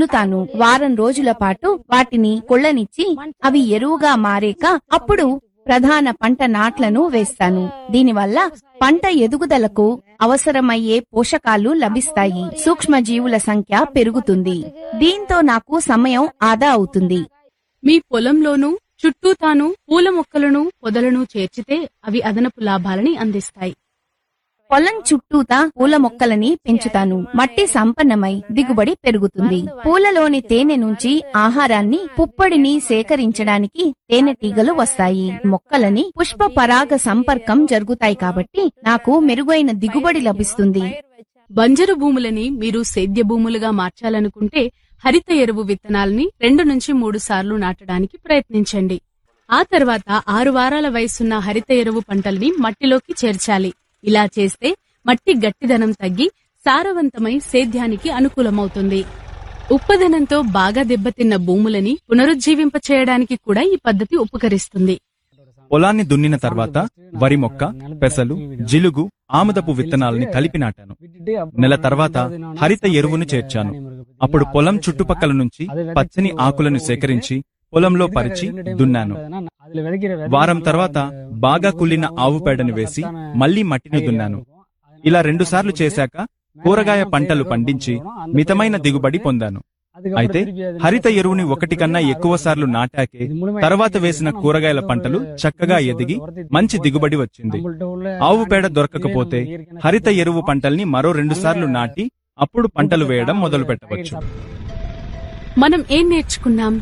దున్నుతాను వారం రోజుల పాటు వాటిని కొళ్ళనిచ్చి అవి ఎరువుగా మారేక అప్పుడు ప్రధాన పంట నాట్లను వేస్తాను దీనివల్ల పంట ఎదుగుదలకు అవసరమయ్యే పోషకాలు లభిస్తాయి సూక్ష్మజీవుల సంఖ్య పెరుగుతుంది దీంతో నాకు సమయం ఆదా అవుతుంది మీ పొలంలోనూ చుట్టూ తాను పూల మొక్కలను పొదలను చేర్చితే అవి అదనపు లాభాలని అందిస్తాయి పొలం చుట్టూతా పూల మొక్కలని పెంచుతాను మట్టి సంపన్నమై దిగుబడి పెరుగుతుంది పూలలోని తేనె నుంచి ఆహారాన్ని పుప్పొడిని సేకరించడానికి తేనెటీగలు వస్తాయి మొక్కలని పుష్ప పరాగ సంపర్కం జరుగుతాయి కాబట్టి నాకు మెరుగైన దిగుబడి లభిస్తుంది బంజరు భూములని మీరు సేద్య భూములుగా మార్చాలనుకుంటే హరిత ఎరువు విత్తనాలని రెండు నుంచి మూడు సార్లు నాటడానికి ప్రయత్నించండి ఆ తర్వాత ఆరు వారాల వయసున్న హరిత ఎరువు పంటల్ని మట్టిలోకి చేర్చాలి ఇలా చేస్తే మట్టి గట్టిదనం తగ్గి సారవంతమై సేద్యానికి అనుకూలమవుతుంది ఉప్పదనంతో బాగా దెబ్బతిన్న భూములని పునరుజ్జీవింప చేయడానికి కూడా ఈ పద్ధతి ఉపకరిస్తుంది పొలాన్ని దున్నిన తర్వాత వరి మొక్క పెసలు జిలుగు ఆముదపు విత్తనాలని కలిపి నాటాను నెల తర్వాత హరిత ఎరువును చేర్చాను అప్పుడు పొలం చుట్టుపక్కల నుంచి పచ్చని ఆకులను సేకరించి పొలంలో పరిచి దున్నాను వారం తర్వాత బాగా కుళ్ళిన ఆవు పేడను వేసి మళ్లీ మట్టిని దున్నాను ఇలా రెండుసార్లు చేశాక కూరగాయ పంటలు పండించి మితమైన దిగుబడి పొందాను అయితే హరిత ఎరువుని ఒకటి కన్నా ఎక్కువ సార్లు నాటాకే తర్వాత వేసిన కూరగాయల పంటలు చక్కగా ఎదిగి మంచి దిగుబడి వచ్చింది ఆవు పేడ దొరకకపోతే హరిత ఎరువు పంటల్ని మరో రెండు సార్లు నాటి అప్పుడు పంటలు వేయడం మొదలు పెట్టవచ్చు మనం ఏం నేర్చుకున్నాం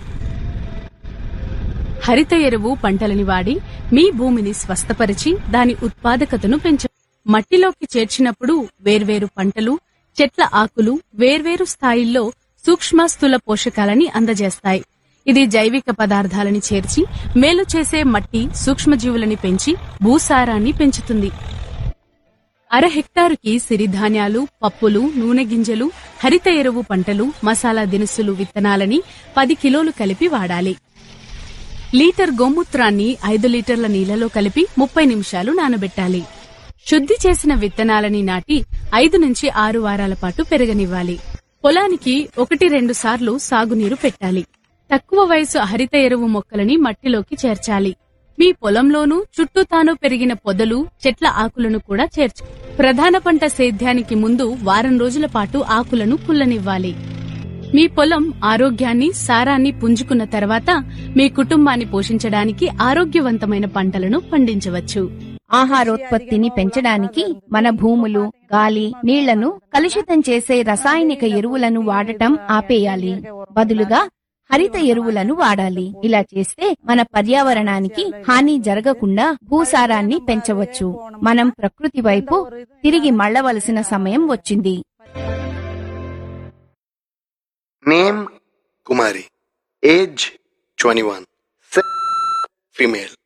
హరిత ఎరువు పంటలని వాడి మీ భూమిని స్వస్థపరిచి దాని ఉత్పాదకతను పెంచ మట్టిలోకి చేర్చినప్పుడు వేర్వేరు పంటలు చెట్ల ఆకులు వేర్వేరు స్థాయిల్లో సూక్ష్మ స్థూల పోషకాలని అందజేస్తాయి ఇది జైవిక పదార్థాలని చేర్చి మేలు చేసే మట్టి సూక్ష్మజీవులని పెంచి భూసారాన్ని పెంచుతుంది అర హెక్టారుకి సిరిధాన్యాలు పప్పులు నూనె గింజలు హరిత ఎరువు పంటలు మసాలా దినుసులు విత్తనాలని పది కిలోలు కలిపి వాడాలి లీటర్ గోమూత్రాన్ని ఐదు లీటర్ల నీళ్లలో కలిపి ముప్పై నిమిషాలు నానబెట్టాలి శుద్ధి చేసిన విత్తనాలని నాటి ఐదు నుంచి ఆరు వారాల పాటు పెరగనివ్వాలి పొలానికి ఒకటి రెండు సార్లు సాగునీరు పెట్టాలి తక్కువ వయసు హరిత ఎరువు మొక్కలని మట్టిలోకి చేర్చాలి మీ పొలంలోనూ చుట్టూ తాను పెరిగిన పొదలు చెట్ల ఆకులను కూడా చేర్చు ప్రధాన పంట సేద్యానికి ముందు వారం రోజుల పాటు ఆకులను కుల్లనివ్వాలి మీ పొలం ఆరోగ్యాన్ని సారాన్ని పుంజుకున్న తర్వాత మీ కుటుంబాన్ని పోషించడానికి ఆరోగ్యవంతమైన పంటలను పండించవచ్చు ఆహారోత్పత్తిని పెంచడానికి మన భూములు గాలి నీళ్లను కలుషితం చేసే రసాయనిక ఎరువులను వాడటం ఆపేయాలి బదులుగా హరిత ఎరువులను వాడాలి ఇలా చేస్తే మన పర్యావరణానికి హాని జరగకుండా భూసారాన్ని పెంచవచ్చు మనం ప్రకృతి వైపు తిరిగి మళ్ళవలసిన సమయం వచ్చింది Name Kumari. Age 21. Sex female.